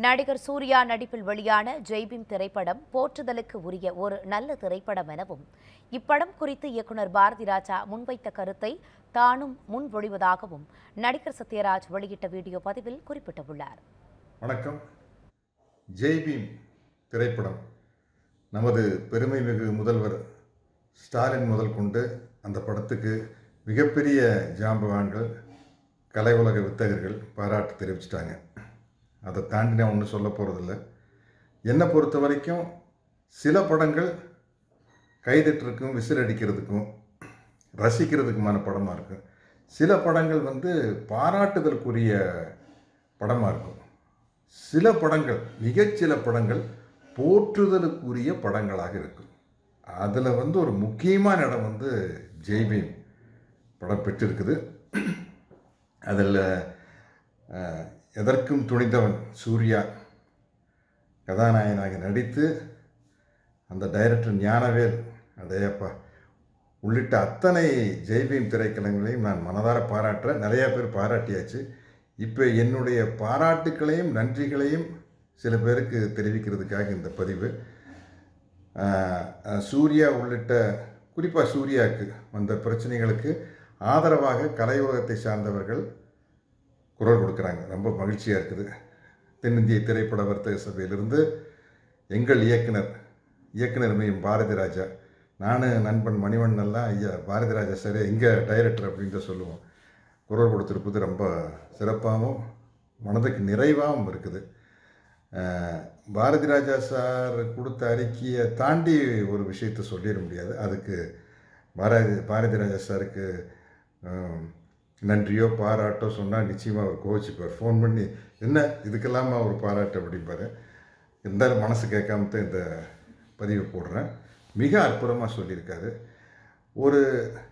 நடிகர் சூர்யா நடிப்பில் வெளியான ஜெய்பீம் திரைப்படம் போற்றுதலுக்கு உரிய ஒரு நல்ல திரைப்படம் எனவும் இப்படம் குறித்து இயக்குனர் பாரதி ராஜா முன்வைத்த கருத்தை தானும் முன்மொழிவதாகவும் நடிகர் சத்யராஜ் வெளியிட்ட வீடியோ பதிவில் குறிப்பிட்டுள்ளார் வணக்கம் ஜெய்பீம் திரைப்படம் நமது பெருமைமிகு முதல்வர் ஸ்டாலின் முதல் கொண்டு அந்த படத்துக்கு மிகப்பெரிய ஜாம்பவான்கள் கலை உலக வித்தகர்கள் பாராட்டு தெரிவிச்சிட்டாங்க அதை தாண்டி நான் ஒன்றும் சொல்ல போகிறதில்ல என்னை பொறுத்த வரைக்கும் சில படங்கள் கைதட்டுறதுக்கும் விசில் அடிக்கிறதுக்கும் ரசிக்கிறதுக்குமான படமாக இருக்கும் சில படங்கள் வந்து பாராட்டுதலுக்குரிய படமாக இருக்கும் சில படங்கள் மிகச்சில படங்கள் போற்றுதலுக்குரிய படங்களாக இருக்கும் அதில் வந்து ஒரு முக்கியமான இடம் வந்து ஜெய்பீம் படம் பெற்றிருக்குது அதில் அஹ், எதற்கும் துணிந்தவன் சூர்யா கதாநாயகனாக நடித்து அந்த டைரக்டர் ஞானவேல் அடையப்பா உள்ளிட்ட அத்தனை ஜெய்பீம் திரைக்கலங்களையும் நான் மனதார பாராட்டுறேன் நிறையா பேர் பாராட்டியாச்சு இப்போ என்னுடைய பாராட்டுக்களையும் நன்றிகளையும் சில பேருக்கு தெரிவிக்கிறதுக்காக இந்த பதிவு ஆஹ், ஆஹ், சூர்யா உள்ளிட்ட குறிப்பாக சூர்யாவுக்கு வந்த பிரச்சனைகளுக்கு ஆதரவாக கலை உலகத்தை சார்ந்தவர்கள் குரல் கொடுக்குறாங்க ரொம்ப மகிழ்ச்சியாக இருக்குது தென்னிந்திய திரைப்பட வர்த்தக சபையிலிருந்து எங்கள் இயக்குனர் இயக்குனர் மையம் பாரதி ராஜா நான் நண்பன் மணிவண்ணன்லாம் ஐயா பாரதி ராஜா சார் எங்கே டைரக்டர் அப்படின்னு தான் சொல்லுவோம் குரல் கொடுத்துருப்பது ரொம்ப சிறப்பாகவும் மனதுக்கு நிறைவாகவும் இருக்குது அஹ், பாரதி ராஜா சார் கொடுத்த அறிக்கையை தாண்டி ஒரு விஷயத்தை சொல்லிட முடியாது அதுக்கு பாரதி பாரதி ராஜா சாருக்கு அஹ், நன்றியோ பாராட்டோ சொன்னால் நிச்சயமாக அவர் கோவிச்சுப்பார் ஃபோன் பண்ணி என்ன இதுக்கெல்லாமா ஒரு பாராட்டு அப்படிம்பாரு இருந்தாலும் மனசு கேட்காம தான் இந்த பதிவு போடுறேன் மிக அற்புதமாக சொல்லியிருக்காரு ஒரு